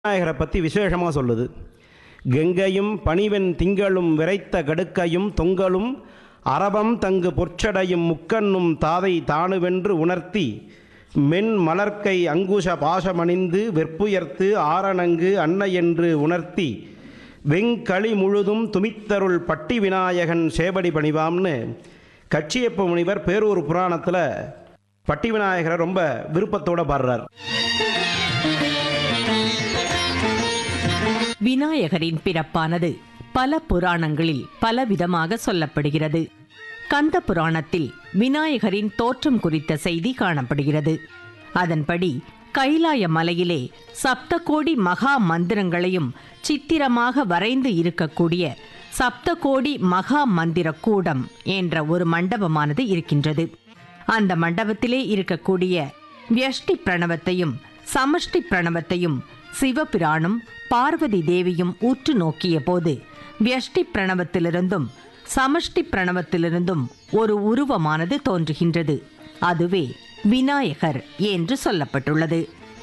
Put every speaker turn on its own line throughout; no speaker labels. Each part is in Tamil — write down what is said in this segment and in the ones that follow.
விநாயகரை பற்றி விசேஷமாக சொல்லுது கங்கையும் பணிவெண் திங்களும் விரைத்த கடுக்கையும் தொங்கலும் அரபம் தங்கு பொற்சடையும் முக்கண்ணும் தாதை தானுவென்று உணர்த்தி மென் மலர்க்கை அங்குஷ பாசமணிந்து வெற்புயர்த்து ஆரணங்கு அன்னை என்று உணர்த்தி வெங்களி முழுதும் துமித்தருள் பட்டி விநாயகன் சேபடி பணிவாம்னு கச்சியப்ப முனிவர் பேரூர் புராணத்தில் பட்டி விநாயகரை ரொம்ப விருப்பத்தோட பாடுறார்
விநாயகரின் பிறப்பானது பல புராணங்களில் பலவிதமாக சொல்லப்படுகிறது கந்த புராணத்தில் விநாயகரின் தோற்றம் குறித்த செய்தி காணப்படுகிறது அதன்படி கைலாய மலையிலே சப்தகோடி மகா மந்திரங்களையும் சித்திரமாக வரைந்து இருக்கக்கூடிய சப்தகோடி மகா மந்திர கூடம் என்ற ஒரு மண்டபமானது இருக்கின்றது அந்த மண்டபத்திலே இருக்கக்கூடிய வியஷ்டி பிரணவத்தையும் சமஷ்டி பிரணவத்தையும் சிவபிரானும் பார்வதி தேவியும் உற்று நோக்கிய போது வியஷ்டி பிரணவத்திலிருந்தும் சமஷ்டி பிரணவத்திலிருந்தும் ஒரு உருவமானது தோன்றுகின்றது அதுவே விநாயகர் என்று சொல்லப்பட்டுள்ளது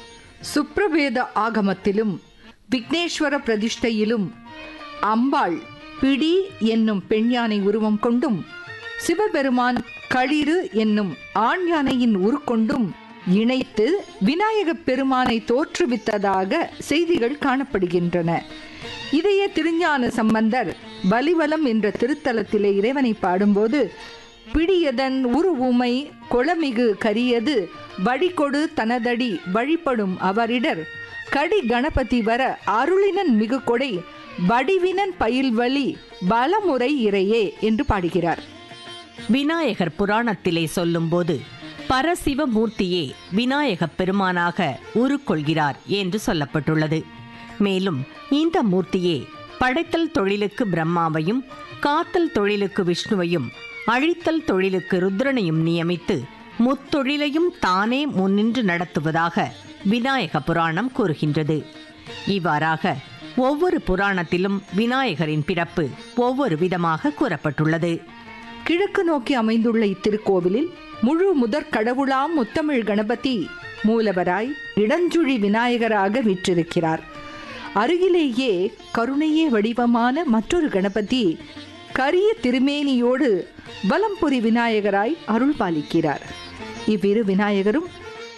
சுப்ரவேத ஆகமத்திலும் விக்னேஸ்வர பிரதிஷ்டையிலும் அம்பாள் பிடி என்னும் பெண் யானை உருவம் கொண்டும் சிவபெருமான் களிறு என்னும் ஆண் யானையின் உருக்கொண்டும் இணைத்து விநாயகப் பெருமானை தோற்றுவித்ததாக செய்திகள் காணப்படுகின்றன இதையே திருஞான சம்பந்தர் பலிவலம் என்ற திருத்தலத்திலே இறைவனை பாடும்போது பிடியதன் உருவுமை கொளமிகு கரியது வடிகொடு தனதடி வழிபடும் அவரிடர் கடி கணபதி வர அருளினன் மிகு கொடை வடிவினன் பயில்வழி பலமுறை இறையே என்று பாடுகிறார்
விநாயகர் புராணத்திலே சொல்லும்போது பரசிவமூர்த்தியே விநாயகப் பெருமானாக உருக்கொள்கிறார் என்று சொல்லப்பட்டுள்ளது மேலும் இந்த மூர்த்தியே படைத்தல் தொழிலுக்கு பிரம்மாவையும் காத்தல் தொழிலுக்கு விஷ்ணுவையும் அழித்தல் தொழிலுக்கு ருத்ரனையும் நியமித்து முத்தொழிலையும் தானே முன்னின்று நடத்துவதாக விநாயக புராணம் கூறுகின்றது இவ்வாறாக ஒவ்வொரு புராணத்திலும் விநாயகரின் பிறப்பு ஒவ்வொரு விதமாக கூறப்பட்டுள்ளது
கிழக்கு நோக்கி அமைந்துள்ள இத்திருக்கோவிலில் முழு முதற் கடவுளாம் முத்தமிழ் கணபதி மூலவராய் இடஞ்சுழி விநாயகராக வீற்றிருக்கிறார் அருகிலேயே கருணையே வடிவமான மற்றொரு கணபதி கரிய திருமேனியோடு வலம்புரி விநாயகராய் அருள் பாலிக்கிறார் இவ்விரு விநாயகரும்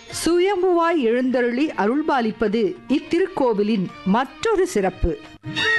சுயம்புவாய் எழுந்தருளி அருள்பாலிப்பது இத்திருக்கோவிலின் மற்றொரு சிறப்பு